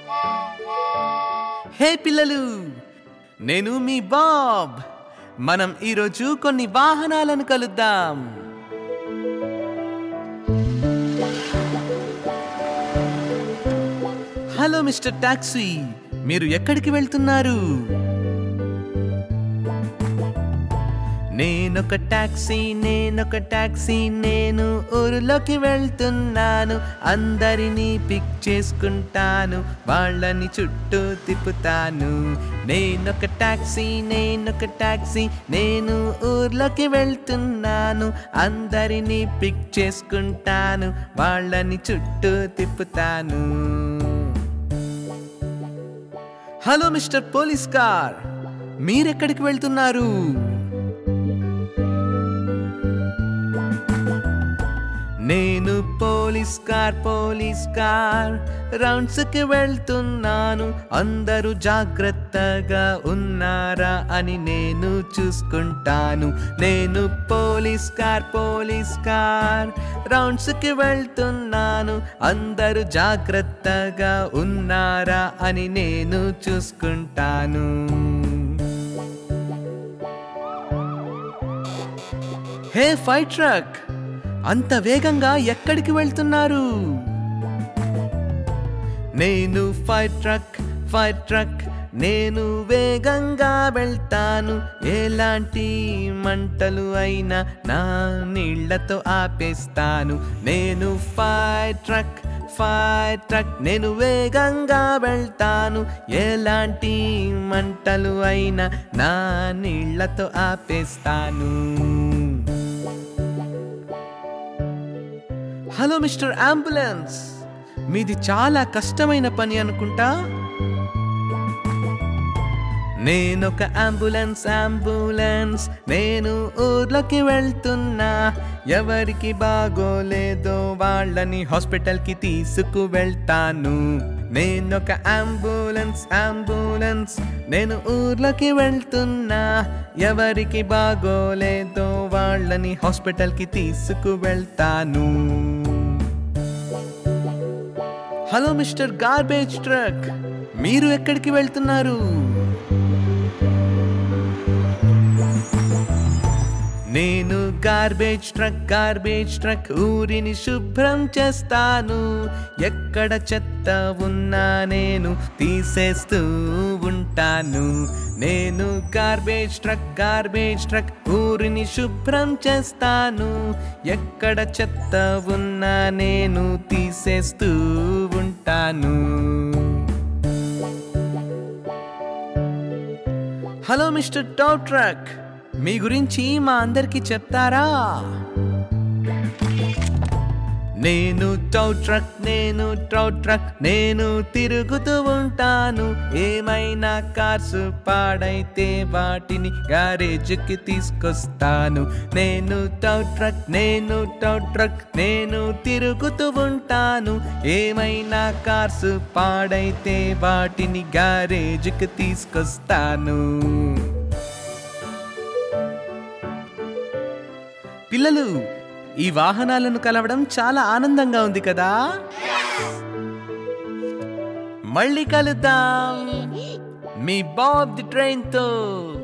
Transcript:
హే పిల్లలు నేను మీ బాబ్ మనం ఈరోజు కొన్ని వాహనాలను కలుద్దాం హలో మిస్టర్ టాక్సీ మీరు ఎక్కడికి వెళ్తున్నారు నేనొక టాక్సీ నేనొక టాక్సీ నేను ఊరిలోకి వెళ్తున్నాను అందరినీ పిక్ చేసుకుంటాను వాళ్ళని చుట్టూ తిప్పుతాను నేనొక టాక్సీ నేనొక టాక్సీ నేను ఊర్లోకి వెళ్తున్నాను అందరినీ పిక్ చేసుకుంటాను వాళ్ళని చుట్టూ తిప్పుతాను హలో మిస్టర్ పోలీస్ కార్ మీరెక్కడికి వెళ్తున్నారు నేను పోలీస్ కార్ పోలీస్ కార్ రౌండ్స్కి వెళ్తున్నాను అందరూ జాగ్రత్తగా ఉన్నారా అని నేను చూసుకుంటాను నేను పోలీస్ కార్ పోలీస్ కార్ రౌండ్స్కి వెళ్తున్నాను అందరూ జాగ్రత్తగా ఉన్నారా అని నేను చూసుకుంటాను హే ఫైర్ ట్రక్ అంత వేగంగా ఎక్కడికి వెళ్తున్నారు నేను ఫైర్ ట్రక్ ఫైర్ ట్రక్ నేను వేగంగా వెళ్తాను ఎలాంటి మంటలు అయినా నా నీళ్లతో ఆపేస్తాను నేను ఫైర్ ట్రక్ ఫైర్ ట్రక్ నేను వేగంగా వెళ్తాను ఎలాంటి మంటలు అయినా నా నీళ్లతో ఆపేస్తాను హలో మిస్టర్ అంబులెన్స్ మీది చాలా కష్టమైన పని అనుకుంటా నేనొక అంబులెన్స్ అంబులెన్స్ నేను ఊర్లోకి వెళ్తున్నా ఎవరికి బాగోలేదో వాళ్ళని హాస్పిటల్కి తీసుకు వెళ్తాను నేనొక అంబులెన్స్ అంబులెన్స్ నేను ఊర్లోకి వెళ్తున్నా ఎవరికి బాగోలేదో వాళ్ళని హాస్పిటల్కి తీసుకు వెళ్తాను హలో మిస్టర్ గార్బేజ్ ట్రక్ మీరు ఎక్కడికి వెళ్తున్నారు నేను గార్బేజ్ ట్రక్ గార్బేజ్ ట్రక్ ఊరిని శుభ్రం చేస్తాను ఎక్కడ చెత్త ఉన్నా నేను తీసేస్తూ ఉంటాను నేను గార్బేజ్ ట్రక్ గార్బేజ్ ట్రక్ ఊరిని శుభ్రం చేస్తాను ఎక్కడ చెత్త ఉన్నా నేను తీసేస్తూ ఉంటాను హలో మిస్టర్ టౌ ట్రక్ మీ గురించి మా అందరికీ చెప్తారా నేను టౌ ట్రక్ నేను టౌ ట్రక్ నేను తిరుగుతూ ఉంటాను ఏమైనా కార్స్ పాడైతే వాటిని గ్యారేజ్కి తీసుకొస్తాను నేను టౌ ట్రక్ నేను టౌ ట్రక్ నేను తిరుగుతూ ఉంటాను ఏమైనా కార్స్ పాడైతే వాటిని గ్యారేజ్కి తీసుకొస్తాను పిల్లలు ఈ వాహనాలను కలవడం చాలా ఆనందంగా ఉంది కదా మళ్ళీ కలుద్దాం మీ బాబ్ ది ట్రైన్తో